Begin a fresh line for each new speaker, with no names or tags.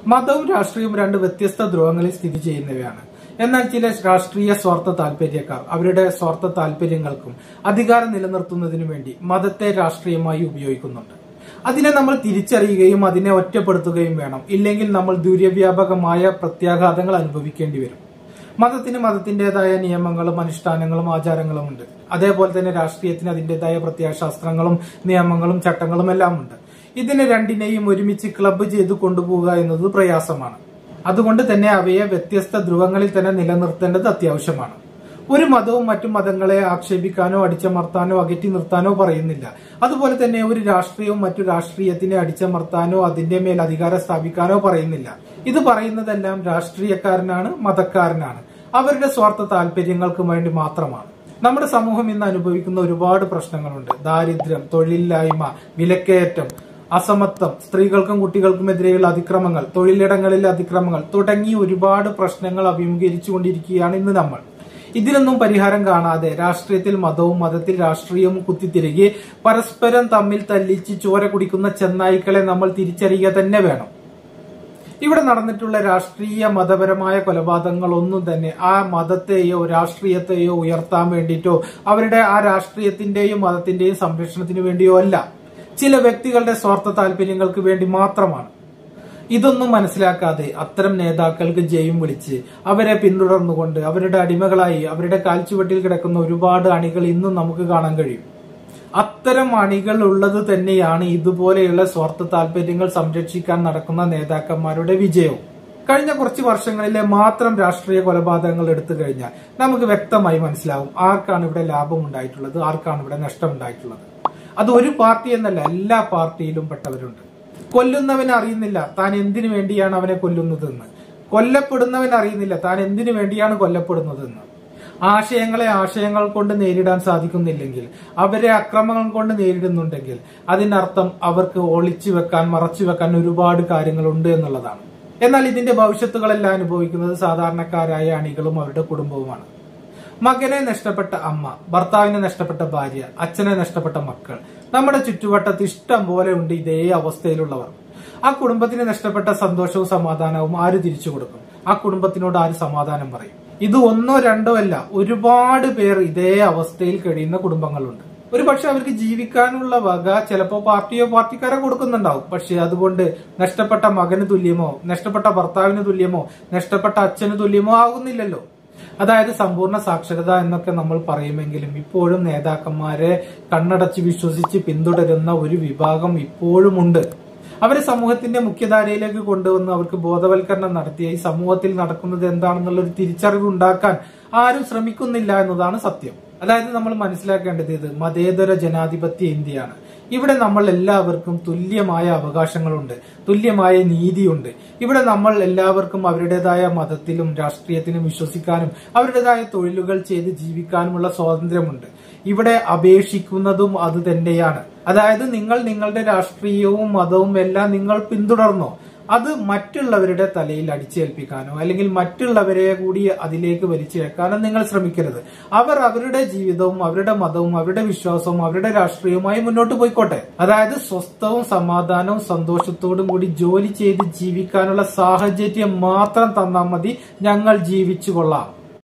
മതവും രാഷ്ട്രീയവും രണ്ട് വ്യത്യസ്ത ധ്രുവങ്ങളിൽ സ്ഥിതി ചെയ്യുന്നവയാണ് എന്നാൽ ചില രാഷ്ട്രീയ സ്വാർത്ഥ താല്പര്യക്കാർ അവരുടെ സ്വാർത്ഥ താല്പര്യങ്ങൾക്കും അധികാരം നിലനിർത്തുന്നതിനു വേണ്ടി മതത്തെ രാഷ്ട്രീയമായി ഉപയോഗിക്കുന്നുണ്ട് അതിനെ നമ്മൾ തിരിച്ചറിയുകയും അതിനെ ഒറ്റപ്പെടുത്തുകയും വേണം ഇല്ലെങ്കിൽ നമ്മൾ ദുര്യവ്യാപകമായ പ്രത്യാഘാതങ്ങൾ അനുഭവിക്കേണ്ടി വരും മതത്തിന് മതത്തിന്റേതായ നിയമങ്ങളും അനുഷ്ഠാനങ്ങളും ആചാരങ്ങളും ഉണ്ട് അതേപോലെ തന്നെ രാഷ്ട്രീയത്തിന് അതിന്റേതായ പ്രത്യയശാസ്ത്രങ്ങളും നിയമങ്ങളും ചട്ടങ്ങളും എല്ലാം ഉണ്ട് ഇതിനെ രണ്ടിനെയും ഒരുമിച്ച് ക്ലബ്ബ് ചെയ്ത് കൊണ്ടുപോവുക എന്നത് പ്രയാസമാണ് അതുകൊണ്ട് തന്നെ അവയെ വ്യത്യസ്ത ധ്രുവങ്ങളിൽ തന്നെ നിലനിർത്തേണ്ടത് അത്യാവശ്യമാണ് ഒരു മതവും മറ്റു മതങ്ങളെ ആക്ഷേപിക്കാനോ അടിച്ചമർത്താനോ അകറ്റി നിർത്താനോ പറയുന്നില്ല അതുപോലെ തന്നെ ഒരു രാഷ്ട്രീയവും മറ്റു രാഷ്ട്രീയത്തിനെ അടിച്ചമർത്താനോ അതിന്റെ മേൽ അധികാരം സ്ഥാപിക്കാനോ പറയുന്നില്ല ഇത് പറയുന്നതെല്ലാം രാഷ്ട്രീയക്കാരനാണ് മതക്കാരനാണ് അവരുടെ സ്വാർത്ഥ താല്പര്യങ്ങൾക്ക് വേണ്ടി മാത്രമാണ് നമ്മുടെ സമൂഹം ഇന്ന് അനുഭവിക്കുന്ന ഒരുപാട് പ്രശ്നങ്ങളുണ്ട് ദാരിദ്ര്യം തൊഴിലില്ലായ്മ വിലക്കയറ്റം അസമത്വം സ്ത്രീകൾക്കും കുട്ടികൾക്കുമെതിരെയുള്ള അതിക്രമങ്ങൾ തൊഴിലിടങ്ങളിലെ അതിക്രമങ്ങൾ തുടങ്ങി ഒരുപാട് പ്രശ്നങ്ങൾ അഭിമുഖീകരിച്ചുകൊണ്ടിരിക്കുകയാണ് ഇന്ന് നമ്മൾ ഇതിനൊന്നും പരിഹാരം കാണാതെ രാഷ്ട്രീയത്തിൽ മതവും മതത്തിൽ രാഷ്ട്രീയവും കുത്തിത്തിരികെ പരസ്പരം തമ്മിൽ തല്ലിച്ച് ചോര കുടിക്കുന്ന ചെന്നായ്ക്കളെ നമ്മൾ തിരിച്ചറിയുക തന്നെ വേണം ഇവിടെ നടന്നിട്ടുള്ള രാഷ്ട്രീയ മതപരമായ കൊലപാതകങ്ങളൊന്നും തന്നെ ആ മതത്തെയോ രാഷ്ട്രീയത്തെയോ ഉയർത്താൻ വേണ്ടിയിട്ടോ അവരുടെ ആ രാഷ്ട്രീയത്തിന്റെയും മതത്തിന്റെയും സംരക്ഷണത്തിന് വേണ്ടിയോ അല്ല ചില വ്യക്തികളുടെ സ്വാർത്ഥ താല്പര്യങ്ങൾക്ക് വേണ്ടി മാത്രമാണ് ഇതൊന്നും മനസ്സിലാക്കാതെ അത്തരം നേതാക്കൾക്ക് ജയം വിളിച്ച് അവരെ പിന്തുടർന്നുകൊണ്ട് അവരുടെ അടിമകളായി അവരുടെ കാൽച്ചുവട്ടിൽ കിടക്കുന്ന ഒരുപാട് അണികൾ ഇന്നും നമുക്ക് കാണാൻ കഴിയും അത്തരം അണികൾ ഉള്ളത് തന്നെയാണ് ഇതുപോലെയുള്ള സ്വാർത്ഥ താല്പര്യങ്ങൾ സംരക്ഷിക്കാൻ നടക്കുന്ന നേതാക്കന്മാരുടെ വിജയവും കഴിഞ്ഞ കുറച്ച് വർഷങ്ങളിലെ മാത്രം രാഷ്ട്രീയ കൊലപാതകങ്ങൾ എടുത്തു കഴിഞ്ഞാൽ നമുക്ക് വ്യക്തമായി മനസ്സിലാവും ആർക്കാണ് ഇവിടെ ലാഭം ഉണ്ടായിട്ടുള്ളത് ആർക്കാണ് ഇവിടെ നഷ്ടം ഉണ്ടായിട്ടുള്ളത് അത് ഒരു പാർട്ടി എന്നല്ല എല്ലാ പാർട്ടിയിലും പെട്ടവരുണ്ട് കൊല്ലുന്നവൻ അറിയുന്നില്ല താൻ എന്തിനു വേണ്ടിയാണ് അവനെ കൊല്ലുന്നതെന്ന് കൊല്ലപ്പെടുന്നവൻ അറിയുന്നില്ല താൻ എന്തിനു വേണ്ടിയാണ് കൊല്ലപ്പെടുന്നതെന്ന് ആശയങ്ങളെ ആശയങ്ങൾ കൊണ്ട് നേരിടാൻ സാധിക്കുന്നില്ലെങ്കിൽ അവരെ അക്രമങ്ങൾ കൊണ്ട് നേരിടുന്നുണ്ടെങ്കിൽ അതിനർത്ഥം അവർക്ക് ഒളിച്ചു വെക്കാൻ മറച്ചു വെക്കാൻ ഒരുപാട് കാര്യങ്ങളുണ്ട് എന്നുള്ളതാണ് എന്നാൽ ഇതിന്റെ ഭവിഷ്യത്തുകളെല്ലാം അനുഭവിക്കുന്നത് സാധാരണക്കാരായ അണികളും അവരുടെ കുടുംബവുമാണ് മകനെ നഷ്ടപ്പെട്ട അമ്മ ഭർത്താവിനെ നഷ്ടപ്പെട്ട ഭാര്യ അച്ഛനെ നഷ്ടപ്പെട്ട മക്കൾ നമ്മുടെ ചുറ്റുവട്ടത്ത് ഇഷ്ടം പോലെ ഉണ്ട് ഇതേ അവസ്ഥയിലുള്ളവർ ആ കുടുംബത്തിന് നഷ്ടപ്പെട്ട സന്തോഷവും സമാധാനവും ആര് തിരിച്ചു കൊടുക്കും ആ കുടുംബത്തിനോട് ആര് സമാധാനം പറയും ഇത് ഒന്നോ രണ്ടോ അല്ല ഒരുപാട് പേർ ഇതേ അവസ്ഥയിൽ കഴിയുന്ന കുടുംബങ്ങളുണ്ട് ഒരു പക്ഷെ അവർക്ക് ജീവിക്കാനുള്ള വക ചിലപ്പോ പാർട്ടിയോ പാർട്ടിക്കാരോ കൊടുക്കുന്നുണ്ടാവും പക്ഷെ അതുകൊണ്ട് നഷ്ടപ്പെട്ട മകന് തുല്യമോ നഷ്ടപ്പെട്ട ഭർത്താവിന് തുല്യമോ നഷ്ടപ്പെട്ട അച്ഛന് തുല്യമോ ആകുന്നില്ലല്ലോ അതായത് സമ്പൂർണ്ണ സാക്ഷരത എന്നൊക്കെ നമ്മൾ പറയുമെങ്കിലും ഇപ്പോഴും നേതാക്കന്മാരെ കണ്ണടച്ച് വിശ്വസിച്ച് പിന്തുടരുന്ന ഒരു വിഭാഗം ഇപ്പോഴും ഉണ്ട് അവരെ സമൂഹത്തിന്റെ മുഖ്യധാരയിലേക്ക് കൊണ്ടുവന്ന് അവർക്ക് ബോധവൽക്കരണം നടത്തി ഈ സമൂഹത്തിൽ നടക്കുന്നത് എന്താണെന്നുള്ള ഒരു തിരിച്ചറിവ് ഉണ്ടാക്കാൻ ആരും ശ്രമിക്കുന്നില്ല എന്നതാണ് സത്യം അതായത് നമ്മൾ മനസ്സിലാക്കേണ്ടത് ഇത് മതേതര ജനാധിപത്യ ഇന്ത്യയാണ് ഇവിടെ നമ്മൾ എല്ലാവർക്കും തുല്യമായ അവകാശങ്ങളുണ്ട് തുല്യമായ നീതിയുണ്ട് ഇവിടെ നമ്മൾ എല്ലാവർക്കും അവരുടേതായ മതത്തിലും രാഷ്ട്രീയത്തിലും വിശ്വസിക്കാനും അവരുടേതായ തൊഴിലുകൾ ചെയ്ത് ജീവിക്കാനുമുള്ള സ്വാതന്ത്ര്യമുണ്ട് ഇവിടെ അപേക്ഷിക്കുന്നതും അത് തന്നെയാണ് അതായത് നിങ്ങൾ നിങ്ങളുടെ രാഷ്ട്രീയവും മതവും എല്ലാം നിങ്ങൾ പിന്തുടർന്നോ അത് മറ്റുള്ളവരുടെ തലയിൽ അടിച്ചേൽപ്പിക്കാനോ അല്ലെങ്കിൽ മറ്റുള്ളവരെ കൂടി അതിലേക്ക് വലിച്ചേക്കാനോ നിങ്ങൾ ശ്രമിക്കരുത് അവർ അവരുടെ ജീവിതവും അവരുടെ മതവും അവരുടെ വിശ്വാസവും അവരുടെ രാഷ്ട്രീയവുമായി മുന്നോട്ട് പോയിക്കോട്ടെ അതായത് സ്വസ്ഥവും സമാധാനവും സന്തോഷത്തോടും കൂടി ജോലി ചെയ്ത് ജീവിക്കാനുള്ള സാഹചര്യം മാത്രം തന്നാൽ മതി ഞങ്ങൾ ജീവിച്ചു കൊള്ളാം